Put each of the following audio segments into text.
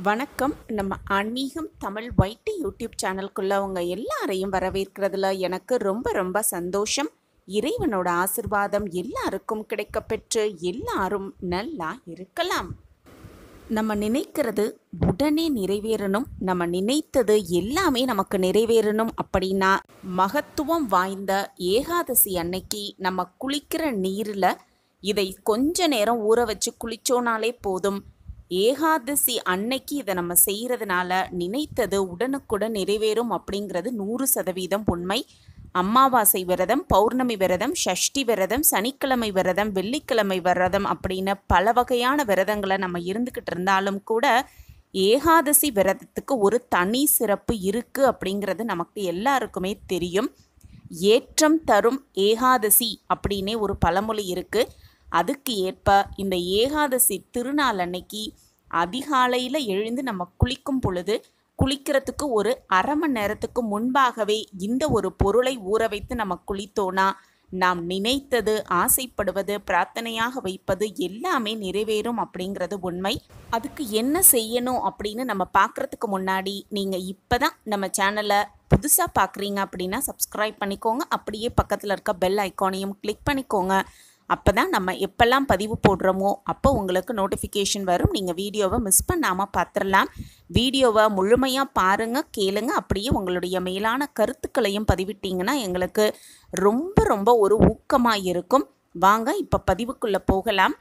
வணக்கம் நம்ம ஆன்மீகம் தமிழ் வைட்டி யூடியூப் சேனல்குள்ள உங்க எல்லாரையும் வரவேற்கிறதுல எனக்கு ரொம்ப ரொம்ப சந்தோஷம் இறைவனோட ஆசிர்வாதம் எல்லாருக்கும் கிடைக்கப்பெற்று எல்லாரும் நல்லா இருக்கலாம் நம்ம நினைக்கிறது உடனே நிறைவேறணும் நம்ம நினைத்தது எல்லாமே நமக்கு நிறைவேறணும் அப்படின்னா மகத்துவம் வாய்ந்த ஏகாதசி அன்னைக்கு நம்ம குளிக்கிற நீரில் இதை கொஞ்ச நேரம் ஊற வச்சு குளிச்சோனாலே போதும் ஏகாதசி அன்னைக்கு இதை நம்ம செய்கிறதுனால நினைத்தது உடனுக்குடன் நிறைவேறும் அப்படிங்கிறது நூறு சதவீதம் உண்மை அமாவாசை விரதம் பௌர்ணமி விரதம் ஷஷ்டி விரதம் சனிக்கிழமை விரதம் வெள்ளிக்கிழமை விரதம் அப்படின்னு பல வகையான விரதங்களை நம்ம இருந்துக்கிட்டு இருந்தாலும் கூட ஏகாதசி விரதத்துக்கு ஒரு தனி சிறப்பு இருக்குது அப்படிங்கிறது நமக்கு எல்லாருக்குமே தெரியும் ஏற்றம் தரும் ஏகாதசி அப்படின்னே ஒரு பழமொழி இருக்குது அதுக்கு ஏற்ப இந்த ஏகாதசி திருநாள் அன்னைக்கு அதிகாலையில் எழுந்து நம்ம குளிக்கும் பொழுது குளிக்கிறதுக்கு ஒரு அரை மணி நேரத்துக்கு முன்பாகவே இந்த ஒரு பொருளை ஊற வைத்து நம்ம குளித்தோனா நாம் நினைத்தது ஆசைப்படுவது பிரார்த்தனையாக வைப்பது எல்லாமே நிறைவேறும் அப்படிங்கிறது உண்மை அதுக்கு என்ன செய்யணும் அப்படின்னு நம்ம பார்க்குறதுக்கு முன்னாடி நீங்கள் இப்போ தான் நம்ம சேனலை புதுசாக பார்க்குறீங்க அப்படின்னா சப்ஸ்கிரைப் பண்ணிக்கோங்க அப்படியே பக்கத்தில் இருக்க பெல் ஐக்கானையும் கிளிக் பண்ணிக்கோங்க அப்போ தான் நம்ம எப்போல்லாம் பதிவு போடுறோமோ அப்போ உங்களுக்கு நோட்டிஃபிகேஷன் வரும் நீங்கள் வீடியோவை மிஸ் பண்ணாமல் பார்த்துடலாம் வீடியோவை முழுமையாக பாருங்கள் கேளுங்க அப்படியே உங்களுடைய மேலான கருத்துக்களையும் பதிவிட்டீங்கன்னா எங்களுக்கு ரொம்ப ரொம்ப ஒரு ஊக்கமாக இருக்கும் வாங்க இப்போ பதிவுக்குள்ளே போகலாம்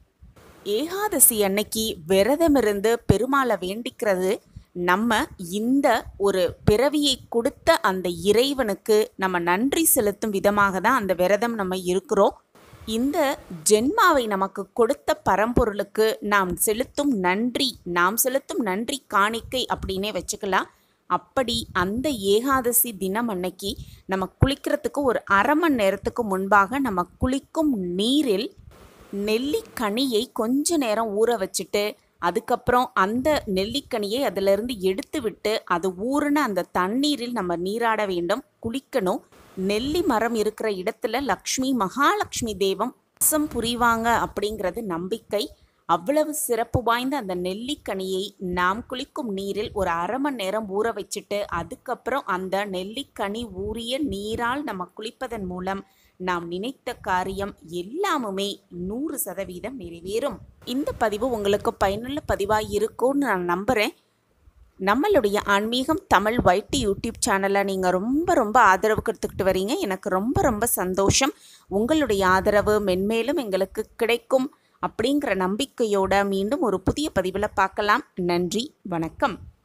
ஏகாதசி அன்னைக்கு விரதமிருந்து பெருமாளை வேண்டிக்கிறது நம்ம இந்த ஒரு பிறவியை கொடுத்த அந்த இறைவனுக்கு நம்ம நன்றி செலுத்தும் விதமாக தான் அந்த விரதம் நம்ம இருக்கிறோம் இந்த ஜென்மாவை நமக்கு கொடுத்த பரம்பொருளுக்கு நாம் செலுத்தும் நன்றி நாம் செலுத்தும் நன்றி காணிக்கை அப்படின்னே வச்சுக்கலாம் அப்படி அந்த ஏகாதசி தினம் அன்னைக்கு நம்ம குளிக்கிறதுக்கு ஒரு அரை மணி நேரத்துக்கு முன்பாக நம்ம குளிக்கும் நீரில் நெல்லிக்கனியை கொஞ்ச நேரம் ஊற வச்சுட்டு அதுக்கப்புறம் அந்த நெல்லிக்கனியை அதிலிருந்து எடுத்து விட்டு அது ஊறின அந்த தண்ணீரில் நம்ம நீராட வேண்டும் குளிக்கணும் நெல்லி மரம் இருக்கிற இடத்துல லக்ஷ்மி மகாலட்சுமி தெய்வம் வாசம் புரிவாங்க அப்படிங்கிறது நம்பிக்கை அவ்வளவு சிறப்பு வாய்ந்த அந்த நெல்லிக்கனியை நாம் குளிக்கும் நீரில் ஒரு அரை மணி நேரம் ஊற வச்சுட்டு அதுக்கப்புறம் அந்த நெல்லிக்கனி ஊறிய நீரால் நம்ம குளிப்பதன் மூலம் நாம் நினைத்த காரியம் எல்லாமுமே நூறு சதவீதம் நிறைவேறும் இந்த பதிவு உங்களுக்கு பயனுள்ள பதிவாக இருக்கும்னு நான் நம்புகிறேன் நம்மளுடைய ஆன்மீகம் தமிழ் வைட்டி யூடியூப் சேனலை நீங்கள் ரொம்ப ரொம்ப ஆதரவு கொடுத்துக்கிட்டு வரீங்க எனக்கு ரொம்ப ரொம்ப சந்தோஷம் உங்களுடைய ஆதரவு மென்மேலும் எங்களுக்கு கிடைக்கும் அப்படிங்கிற நம்பிக்கையோட மீண்டும் ஒரு புதிய பதிவில் பார்க்கலாம் நன்றி வணக்கம்